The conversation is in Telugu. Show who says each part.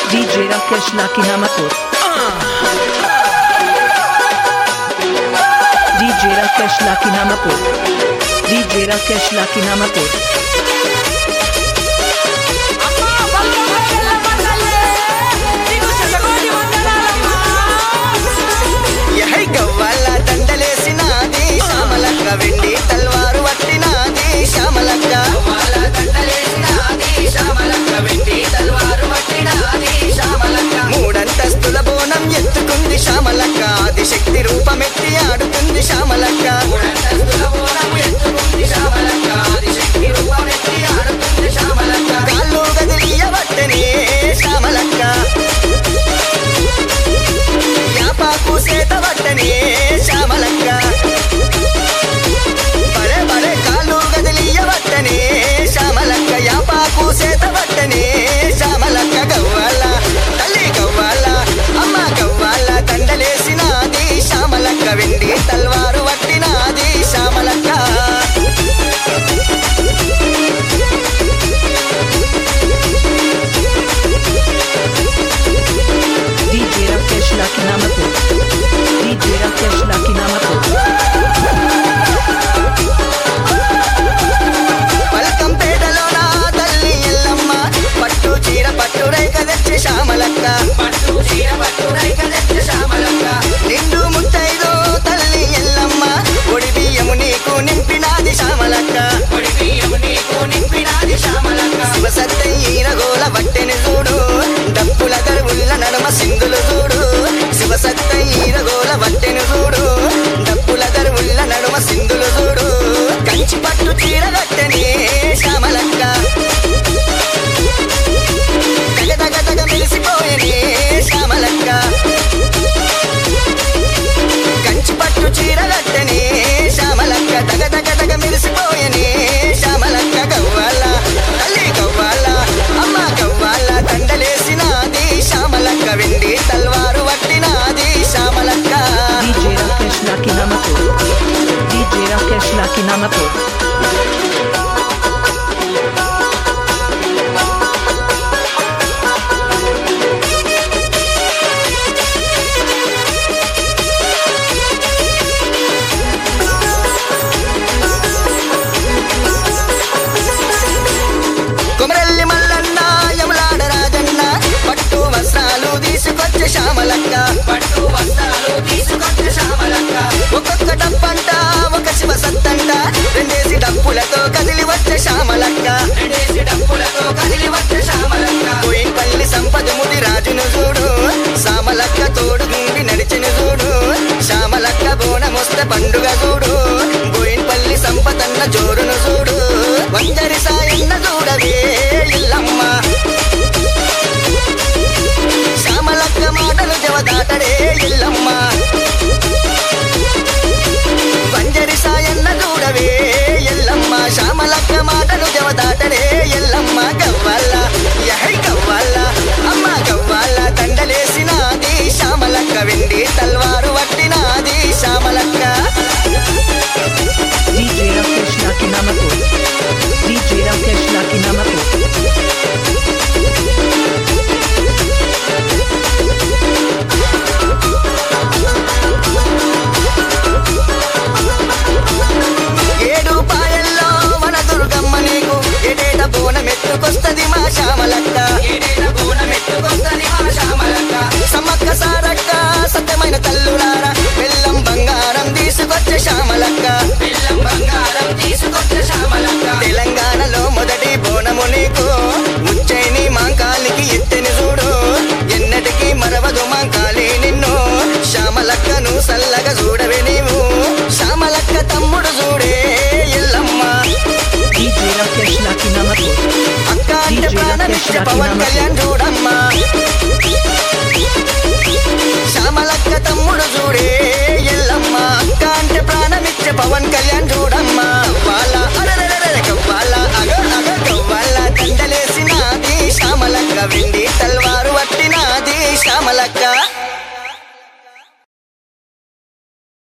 Speaker 1: DJ Rakesh Lucky Namakot. DJ Rakesh Lucky Namakot. DJ Rakesh Lucky Namakot.
Speaker 2: యహై గవ్వాల దండలేసినాది శ్యామలక్క వెండి తల్వారు వట్టినాది శ్యామలక్క మూడంతస్తుల బోనం ఎత్తుకుంది శ్యామలక్క ఆదిశక్తి రూపమెత్తి ఆడుతుంది శ్యామలక్క కాళ్ళు గదిలియవట్టనే శ్యామలక్క యాపాకు సేత వట్టనే శ్యామలక్క బరే బరే కాళ్ళు గదిలియవట్టనే శ్యామలక్క యాపాకు సేత వట్టనే శ్యామలక్క గవ్వాల తల్లి గవ్వాల అమ్మ గవ్వాల దండలేసినాది శ్యామలక్క వెండి తల్వారు వట్టినాది శ్యామలక్క
Speaker 1: DJ Rakesh Lucky Namakot. DJ Rakesh Lucky Namakot.
Speaker 2: పలకం పేటలో నా తల్లి ఎల్లమ్మ పట్టు చీర పట్టు రేఖ తెచ్చి శ్యామలక్క నిండు ముత్తైదు తల్లి ఎల్లమ్మ ఒడి బియ్యము నీకు నింపినాది శ్యామలక్క శివసత్తయ్య గోల వట్టెని చూడు డప్పుల దరువుల్ల నడుమ సింధులు చూడు శివసత్తయ్య గోల వట్టెని చూడు డప్పుల దరువుల్ల నడుమ సింధులు చూడు కంచి పట్టు చీర కట్టెని శ్యామలక్క గగదగదగ మెలిసిపోయని శ్యామలక్క కంచి పట్టు చీర కట్టని శ్యామలక్క దగ దగ దగ మెరిసిపోయని శ్యామలక్క గవ్వాల తల్లి గవ్వాల అమ్మ గవ్వాల దండలేసినాది శ్యామలక్క వెండి తల్వారు వట్టినాది శ్యామలక్క
Speaker 1: DJ Rakesh Lucky Namakot. DJ Rakesh Lucky Namakot.
Speaker 2: కుమరల్లి Mallanna యములాడ Rajanna పట్టు వస్త్రాలు తీసుకొచ్చే శ్యామలక్క ఒక్కొక్క డబ్బంట ఒక శివ సత్తంట రెండేసి డప్పులతో కదిలి వచ్చే శ్యామలక్క కోయిపల్లి సంపద ముది రాజును చూడు శ్యామలక్క తోడు గుండి నడిచిన చూడు శ్యామలక్క బోనమొస్తే పండుగ చూడు బోయిన్పల్లి సంపదన్న జోరును చూడు వంజరి సాయన్న చూడవే ఇల్లమ్మ శ్యామలక్క మాటలు జవదాటడే ఇల్లమ్మ వంజరి సాయన్న చూడవే ఎల్లమ్మ శ్యామలక్క మాటలు జవదాటడే ఎల్లమ్మ గవ్వాల యహై గవ్వాల అమ్మ గవ్వాల దండలేసినాది శ్యామలక్క వెండి తల్వారు వట్టినాది శ్యామలక్క
Speaker 1: DJ Rakesh Lucky Namakot. DJ Rakesh Lucky Namakot.
Speaker 2: ఏడు పాయల్లో మన దుర్గమ్మ నీకు ఎడేట బోనం ఎత్తుకొస్తది మా శ్యామలక్క సమ్మక్క సారక్క సత్యమైన తల్లులారా బెల్లం బంగారం తీసుకొచ్చే శ్యామలక్క తెలంగాణలో మొదటి బోనము నీకు ముచ్చైని మాంకాలికి ఎత్తెని చూడు ఎన్నటికి మరవదు మాంకాలి నిన్ను శ్యామలక్కను సల్లగా చూడవే నీవు శ్యామలక్క తమ్ముడు చూడే Yellamma
Speaker 1: DJ Rakesh Lucky Namakot.
Speaker 2: అక్క అంటే ప్రాణమిచ్చే పవన్ కళ్యాణ్ చూడమ్మా శ్యామలక్క తమ్ముడు చూడే ఎల్లమ్మ అక్క అంటే ప్రాణమిచ్చే పవన్ కళ్యాణ్ చూడమ్మా వాళ్ళ అరెరెరెరె గవ్వాల అగ అగ గవ్వాల దండలేసినాది శ్యామలక్క వెండి తల్వారు వట్టినాది శ్యామలక్క